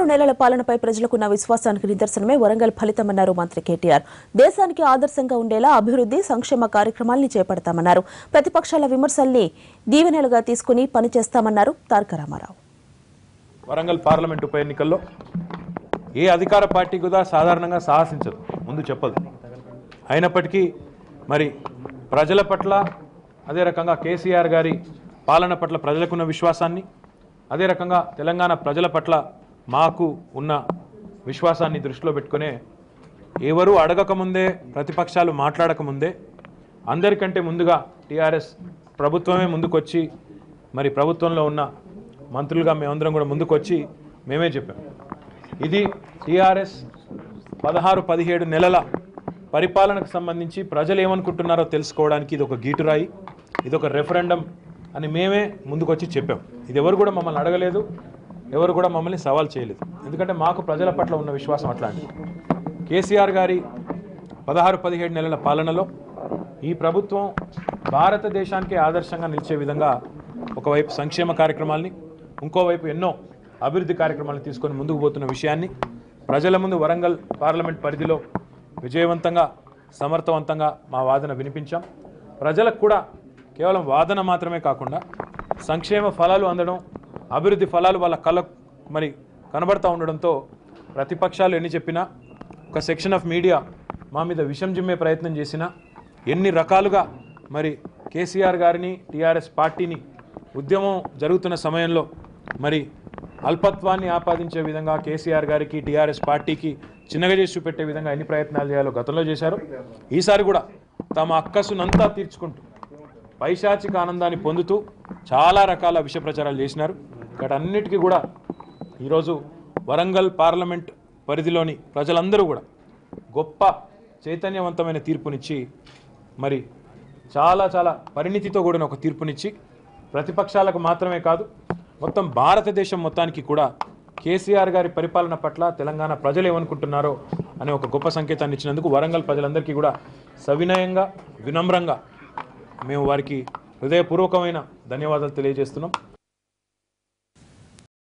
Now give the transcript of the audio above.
పదహారు నెలల పాలనపై ప్రజలకున్న విశ్వాసానికి నిదర్శనమే వరంగల్ ఫలితమన్నారు మంత్రి కేటీఆర్ దేశానికి ఆదర్శంగా ఉండేలా అభివృద్ధి సంక్షేమ కార్యక్రమాల్ని చేపడతామన్నారు ప్రతిపక్షాల విమర్శల్ని దీవెనలుగా తీసుకుని పనిచేస్తామన్నారు తారక రామారావు వరంగల్ పార్లమెంట్ ఉప ఎన్నికల్లో ఏ అధికార పార్టీ కూడా సాధారణంగా సాహసించదు ముందు చెప్పదు అయినప్పటికీ మరి ప్రజల పట్ల అదే రకంగా కేసీఆర్ గారి పాలన పట్ల ప్రజలకున్న విశ్వాసాన్ని అదే రకంగా తెలంగాణ ప్రజల పట్ల మాకు ఉన్న విశ్వాసాన్ని దృష్టిలో పెట్టుకునే ఎవరూ అడగకముందే ప్రతిపక్షాలు మాట్లాడకముందే అందరికంటే ముందుగా టీఆర్ఎస్ ప్రభుత్వమే ముందుకొచ్చి మరి ప్రభుత్వంలో ఉన్న మంత్రులుగా మేమందరం కూడా ముందుకొచ్చి మేమే చెప్పాం ఇది టీఆర్ఎస్ పదహారు పదిహేడు నెలల పరిపాలనకు సంబంధించి ప్రజలు ఏమనుకుంటున్నారో తెలుసుకోవడానికి ఇది ఒక గీటురాయి ఇది ఒక రెఫరెండం అని మేమే ముందుకొచ్చి చెప్పాం ఇది ఎవరు కూడా మమ్మల్ని అడగలేదు ఎవరు కూడా మమ్మల్ని సవాల్ చేయలేదు ఎందుకంటే మాకు ప్రజల పట్ల ఉన్న విశ్వాసం అట్లాంటిది కేసీఆర్ గారి పదహారు పదిహేడు నెలల పాలనలో ఈ ప్రభుత్వం భారతదేశానికే ఆదర్శంగా నిలిచే విధంగా ఒకవైపు సంక్షేమ కార్యక్రమాల్ని ఇంకోవైపు ఎన్నో అభివృద్ధి కార్యక్రమాలను తీసుకొని ముందుకు పోతున్న విషయాన్ని ప్రజల ముందు వరంగల్ పార్లమెంట్ పరిధిలో విజయవంతంగా సమర్థవంతంగా మా వాదన వినిపించాం ప్రజలకు కూడా కేవలం వాదన మాత్రమే కాకుండా సంక్షేమ ఫలాలు అందడం అభివృద్ధి ఫలాలు వాళ్ళ కళ్ళ మరి కనబడతా ఉండడంతో ప్రతిపక్షాలు ఎన్ని చెప్పినా ఒక సెక్షన్ ఆఫ్ మీడియా మా మీద విషం జిమ్మే ప్రయత్నం చేసినా ఎన్ని రకాలుగా మరి కేసీఆర్ గారిని టీఆర్ఎస్ పార్టీని ఉద్యమం జరుగుతున్న సమయంలో మరి అల్పత్వాన్ని ఆపాదించే విధంగా కేసీఆర్ గారికి టీఆర్ఎస్ పార్టీకి చిన్నగా చేసి చూపెట్టే విధంగా ఎన్ని ప్రయత్నాలు చేయాలో గతంలో చేశారు ఈసారి కూడా తమ అక్కసునంతా తీర్చుకుంటూ పైశాచిక ఆనందాన్ని పొందుతూ చాలా రకాల విష ప్రచారాలు చేసినారు వాటన్నిటికీ కూడా ఈరోజు వరంగల్ పార్లమెంట్ పరిధిలోని ప్రజలందరూ కూడా గొప్ప చైతన్యవంతమైన తీర్పునిచ్చి మరి చాలా చాలా పరిణితితో కూడిన ఒక తీర్పునిచ్చి ప్రతిపక్షాలకు మాత్రమే కాదు మొత్తం భారతదేశం మొత్తానికి కూడా కేసీఆర్ గారి పరిపాలన పట్ల తెలంగాణ ప్రజలు ఏమనుకుంటున్నారో అనే ఒక గొప్ప సంకేతాన్ని ఇచ్చినందుకు వరంగల్ ప్రజలందరికీ కూడా సవినయంగా వినమ్రంగా మేము వారికి హృదయపూర్వకమైన ధన్యవాదాలు తెలియజేస్తున్నాం